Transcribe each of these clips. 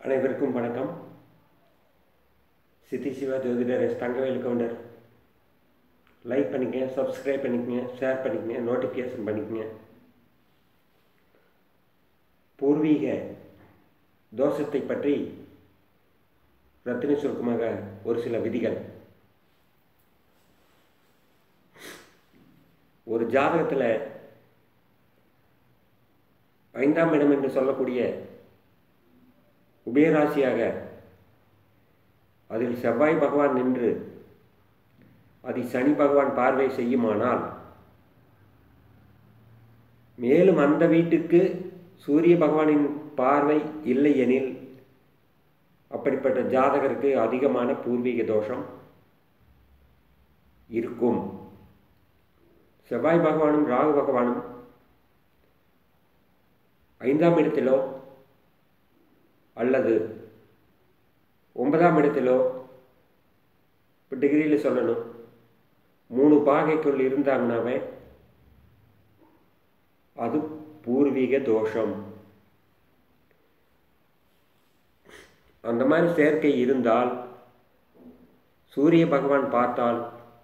அனைவருக்கும் வணக்கம் சித்தி சிவா ஜோதிடர் எஸ் தங்கவேல் கவுண்டர் லைக் பண்ணிக்கங்க சப்ஸ்கிரைப் பண்ணிக்கங்க ஷேர் பண்ணிக்கங்க நோட்டிஃபிகேஷன் பண்ணிக்கங்க பூர்வீக தோஷத்தை பற்றி ரத்தின சுருக்கமாக ஒரு சில விதிகள் ஒரு ஜாதகத்தில் ஐந்தாம் இடம் என்று சொல்லக்கூடிய உபயராசியாக அதில் செவ்வாய் பகவான் நின்று அதை சனி பகவான் பார்வை செய்யுமானால் மேலும் அந்த வீட்டுக்கு சூரிய பகவானின் பார்வை இல்லை எனில் அப்படிப்பட்ட ஜாதகருக்கு அதிகமான பூர்வீக தோஷம் இருக்கும் செவ்வாய் பகவானும் ராகு பகவானும் ஐந்தாம் இடத்திலோ அல்லது ஒன்பதாம் இடத்திலோ இப்போ டிகிரியில் சொல்லணும் மூணு பாகைக்குள் இருந்தாங்கனாவே அது பூர்வீக தோஷம் அந்த மாதிரி சேர்க்கை இருந்தால் சூரிய பகவான் பார்த்தால்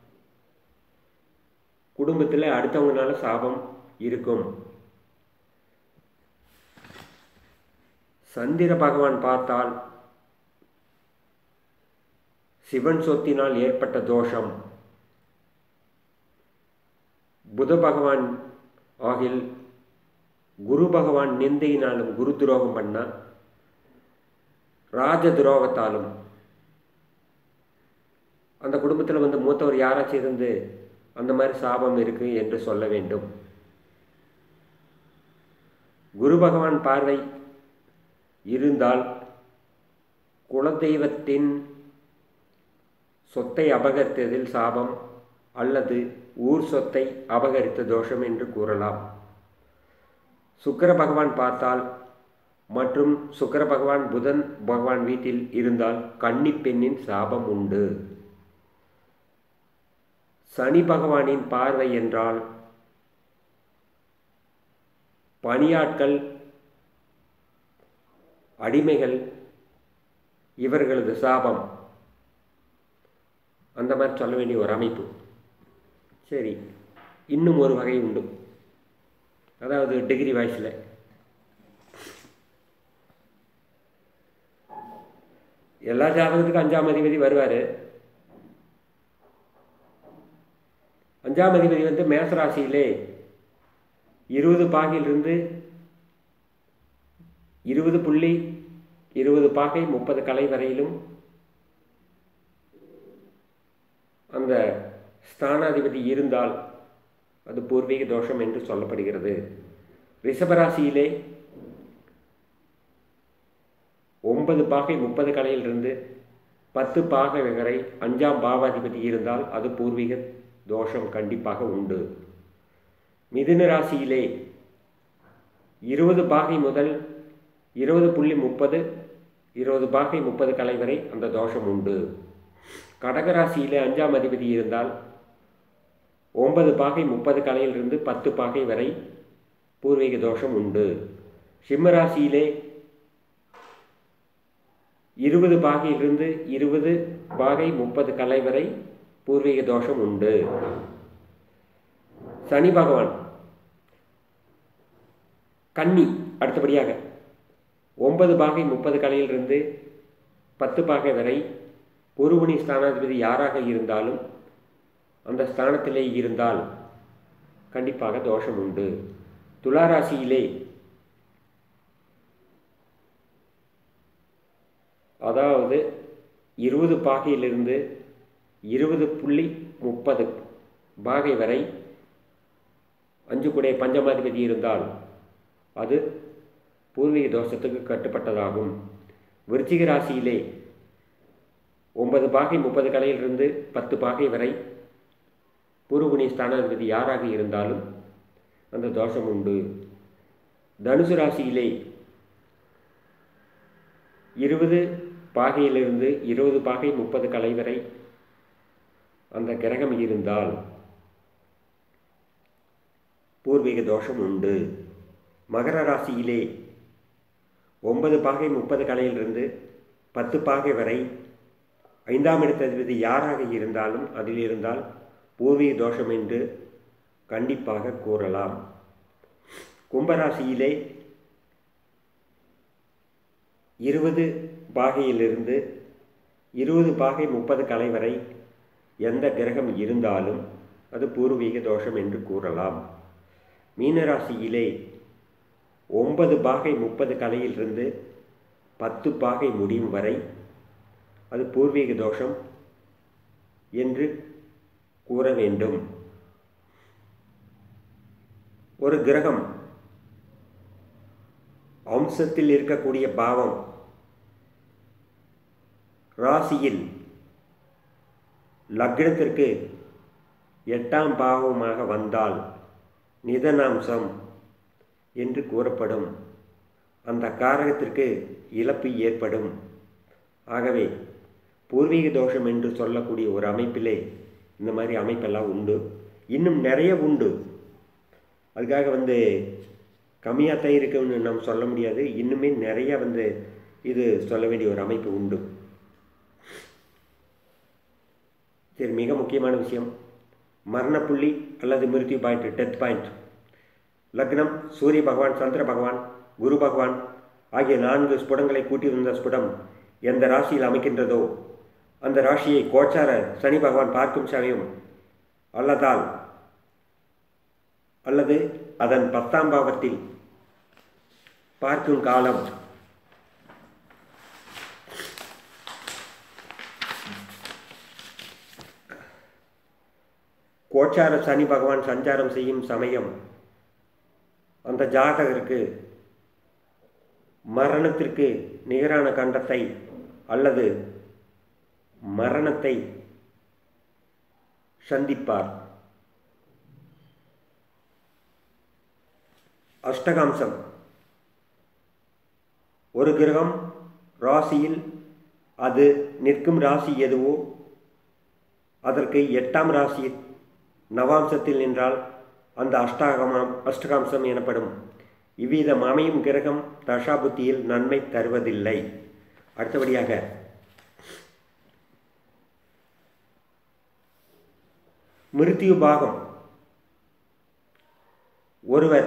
குடும்பத்தில் அடுத்தவங்கனால சாபம் இருக்கும் சந்திர பகவான் பார்த்தால் சிவன் சொத்தினால் ஏற்பட்ட தோஷம் புத பகவான் ஆகில் குரு பகவான் நிந்தையினாலும் குரு துரோகம் பண்ணா ராஜ துரோகத்தாலும் அந்த குடும்பத்தில் வந்து மூத்தவர் யாராச்சும் இருந்து அந்த மாதிரி சாபம் இருக்கு என்று சொல்ல வேண்டும் குரு பகவான் பார்வை இருந்தால் குலதெய்வத்தின் சொத்தை அபகரித்ததில் சாபம் அல்லது ஊர் சொத்தை அபகரித்த தோஷம் என்று கூறலாம் சுக்கர பகவான் பார்த்தால் மற்றும் சுக்கர பகவான் புதன் பகவான் வீட்டில் இருந்தால் கன்னி பெண்ணின் சாபம் உண்டு சனி பகவானின் பார்வை என்றால் பணியாட்கள் அடிமைகள் இவர்களது சாபம் அந்த மாதிரி சொல்ல வேண்டிய ஒரு அமைப்பு சரி இன்னும் ஒரு வகை உண்டு அதாவது டிகிரி வாய்ஸில் எல்லா ஜாதகத்துக்கும் அஞ்சாம் அதிபதி வருவார் அஞ்சாம் அதிபதி வந்து மேசராசியிலே இருபது பாகையிலிருந்து இருபது புள்ளி இருபது பாகை முப்பது கலை வரையிலும் அந்த ஸ்தானாதிபதி இருந்தால் அது பூர்வீக தோஷம் என்று சொல்லப்படுகிறது ரிஷபராசியிலே ஒன்பது பாகை முப்பது கலையிலிருந்து பத்து பாகை வரை அஞ்சாம் பாவாதிபதி இருந்தால் அது பூர்வீக தோஷம் கண்டிப்பாக உண்டு மிதுன ராசியிலே இருபது பாகை முதல் இருபது புள்ளி முப்பது இருபது பாகை முப்பது கலை வரை அந்த தோஷம் உண்டு கடகராசியிலே அஞ்சாம் அதிபதி இருந்தால் ஒன்பது பாகை முப்பது கலையிலிருந்து பத்து பாகை வரை பூர்வீக தோஷம் உண்டு சிம்மராசியிலே இருபது பாகையிலிருந்து இருபது பாகை முப்பது கலை வரை பூர்வீக தோஷம் உண்டு சனி பகவான் கன்னி அடுத்தபடியாக ஒன்பது பாகை முப்பது கலையிலிருந்து பத்து பாகை வரை பொறுபணி ஸ்தானாதிபதி யாராக இருந்தாலும் அந்த ஸ்தானத்திலே இருந்தால் கண்டிப்பாக தோஷம் உண்டு துளாராசியிலே அதாவது இருபது பாகையிலிருந்து இருபது புள்ளி முப்பது பாகை வரை அஞ்சு குடைய பஞ்சமாதிபதி இருந்தால் அது பூர்வீக தோஷத்துக்கு கட்டுப்பட்டதாகும் விருச்சிக ராசியிலே ஒன்பது பாகை முப்பது கலையிலிருந்து பத்து பாகை வரை பூர்வகுணி ஸ்தானாதிபதி யாராக இருந்தாலும் அந்த தோஷம் உண்டு தனுசு ராசியிலே இருபது பாகையிலிருந்து இருபது பாகை முப்பது கலை வரை அந்த கிரகம் இருந்தால் பூர்வீக தோஷம் உண்டு மகர ராசியிலே ஒன்பது பாகை முப்பது கலையிலிருந்து பத்து பாகை வரை ஐந்தாம் இடத்ததிபதி யாராக இருந்தாலும் அதில் இருந்தால் பூர்வீக தோஷம் என்று கண்டிப்பாக கூறலாம் கும்பராசியிலே இருபது பாகையிலிருந்து இருபது பாகை முப்பது கலை வரை எந்த கிரகம் இருந்தாலும் அது பூர்வீக தோஷம் என்று கூறலாம் மீனராசியிலே ஒன்பது பாகை முப்பது கலையிலிருந்து பத்து பாகை முடியும் வரை அது பூர்வீக தோஷம் என்று கூற வேண்டும் ஒரு கிரகம் அம்சத்தில் இருக்கக்கூடிய பாவம் ராசியில் லக்னத்திற்கு எட்டாம் பாவமாக வந்தால் நிதனாம்சம் என்று கூறப்படும் அந்த காரகத்திற்கு இழப்பு ஏற்படும் ஆகவே பூர்வீக தோஷம் என்று சொல்லக்கூடிய ஒரு அமைப்பிலே இந்த மாதிரி அமைப்பெல்லாம் உண்டு இன்னும் நிறைய உண்டு அதுக்காக வந்து கம்மியாக தான் இருக்குன்னு நம்ம சொல்ல முடியாது இன்னுமே நிறைய வந்து இது சொல்ல வேண்டிய ஒரு அமைப்பு உண்டு சரி மிக முக்கியமான விஷயம் மரணப்புள்ளி அல்லது மிருத்யு பாயிண்ட் டெத் பாயிண்ட் லக்னம் சூரிய பகவான் சந்திர பகவான் குரு பகவான் ஆகிய நான்கு ஸ்புடங்களை கூட்டி வந்த ஸ்புடம் எந்த ராசியில் அமைக்கின்றதோ அந்த ராசியை கோச்சார சனி பகவான் பார்க்கும் சமயம் அல்லதால் அல்லது அதன் பத்தாம் பாவத்தில் பார்க்கும் காலம் கோச்சார சனி பகவான் சஞ்சாரம் செய்யும் சமயம் அந்த ஜாதகருக்கு மரணத்திற்கு நிகரான கண்டத்தை அல்லது மரணத்தை சந்திப்பார் அஷ்டகாம்சம் ஒரு கிரகம் ராசியில் அது நிற்கும் ராசி எதுவோ அதற்கு எட்டாம் ராசி நவாம்சத்தில் நின்றால் அந்த அஷ்டாகமாம் அஷ்டகாம்சம் எனப்படும் இவ்விதம் அமையும் கிரகம் தசாபுத்தியில் நன்மை தருவதில்லை அடுத்தபடியாக மிருத்யு பாகம் ஒருவர்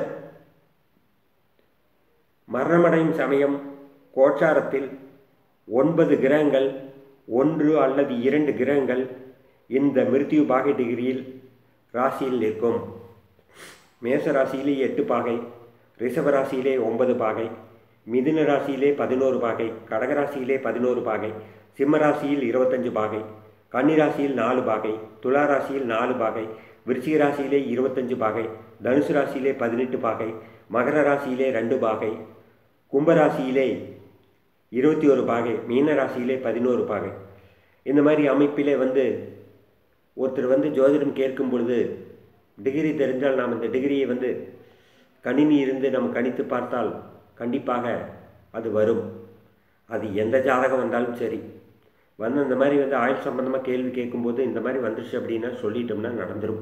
மரணமடையும் சமயம் கோச்சாரத்தில் ஒன்பது கிரகங்கள் ஒன்று அல்லது இரண்டு கிரகங்கள் இந்த மிருத்யு பாகை டிகிரியில் ராசியில் நிற்கும் மேச ராசியிலே எட்டு பாகை ரிஷப ராசியிலே ஒன்பது பாகை மிதுன ராசியிலே பதினோரு பாகை கடகராசியிலே பதினோரு பாகை சிம்ம ராசியில் இருபத்தஞ்சு பாகை கன்னிராசியில் நாலு பாகை துலா ராசியில் நாலு பாகை விருச்சிக ராசியிலே இருபத்தஞ்சு பாகை தனுசு ராசியிலே பதினெட்டு பாகை மகர ராசியிலே ரெண்டு பாகை கும்பராசியிலே இருபத்தி ஒரு பாகை மீன ராசியிலே பதினோரு பாகை இந்த மாதிரி அமைப்பிலே வந்து ஒருத்தர் வந்து ஜோதிடம் கேட்கும் பொழுது டிகிரி தெரிஞ்சால் நாம் இந்த டிகிரியை வந்து கணினி இருந்து நம்ம கணித்து பார்த்தால் கண்டிப்பாக அது வரும் அது எந்த ஜாதகம் வந்தாலும் சரி வந்து இந்த மாதிரி வந்து ஆயுள் சம்பந்தமாக கேள்வி கேட்கும்போது இந்த மாதிரி வந்துருச்சு அப்படின்னா சொல்லிட்டோம்னா நடந்துடும்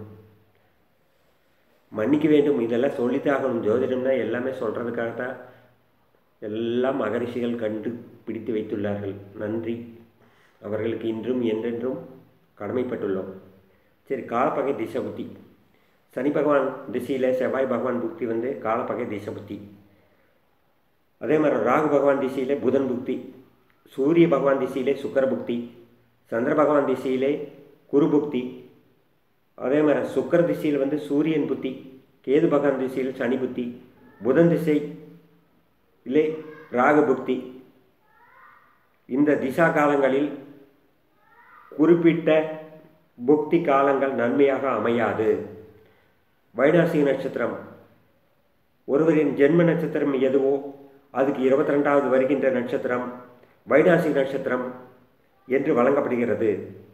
மன்னிக்க வேண்டும் இதெல்லாம் சொல்லித்தான் ஆகணும் ஜோதிடம்னா எல்லாமே சொல்கிறதுக்காக தான் எல்லாம் மகரிஷிகள் கண்டு பிடித்து வைத்துள்ளார்கள் நன்றி அவர்களுக்கு இன்றும் என்றென்றும் கடமைப்பட்டுள்ளோம் சரி காலப்பகை திசை புத்தி சனி பகவான் திசையில் செவ்வாய் பகவான் புக்தி வந்து காலப்பகை திசை புத்தி அதே மாதிரி ராகு பகவான் திசையிலே புதன் புக்தி சூரிய பகவான் திசையிலே சுக்கர புக்தி சந்திர பகவான் திசையிலே குரு புக்தி அதே மாதிரி சுக்கர திசையில் வந்து சூரியன் புத்தி கேது பகவான் திசையில் சனி புத்தி புதன் திசை இல்லை ராகு புக்தி இந்த திசா காலங்களில் குறிப்பிட்ட புக்தி காலங்கள் நன்மையாக அமையாது வைனாசிக நட்சத்திரம் ஒருவரின் ஜென்ம நட்சத்திரம் எதுவோ அதுக்கு இருபத்தி ரெண்டாவது வருகின்ற நட்சத்திரம் வைனாசிக நட்சத்திரம் என்று வழங்கப்படுகிறது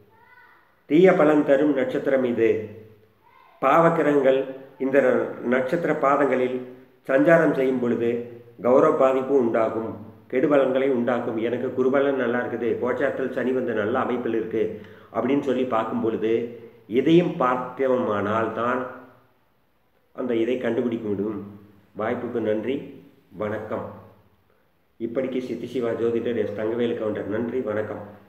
தீய பலன் தரும் நட்சத்திரம் இது பாவக்கிரகங்கள் இந்த நட்சத்திர பாதங்களில் சஞ்சாரம் செய்யும் பொழுது கௌரவ பாதிப்பு உண்டாகும் கெடுபலன்களை உண்டாக்கும் எனக்கு குருபலன் நல்லா இருக்குது கோச்சாரத்தில் சனி வந்து நல்ல அமைப்பில் இருக்குது அப்படின்னு சொல்லி பார்க்கும் பொழுது இதையும் பார்த்தோமானால் தான் அந்த இதை கண்டுபிடிக்க முடியும் வாய்ப்புக்கு நன்றி வணக்கம் இப்படிக்கு சித்தி சிவா ஜோதிடர் எஸ் தங்கவேலு கவுண்டர் நன்றி வணக்கம்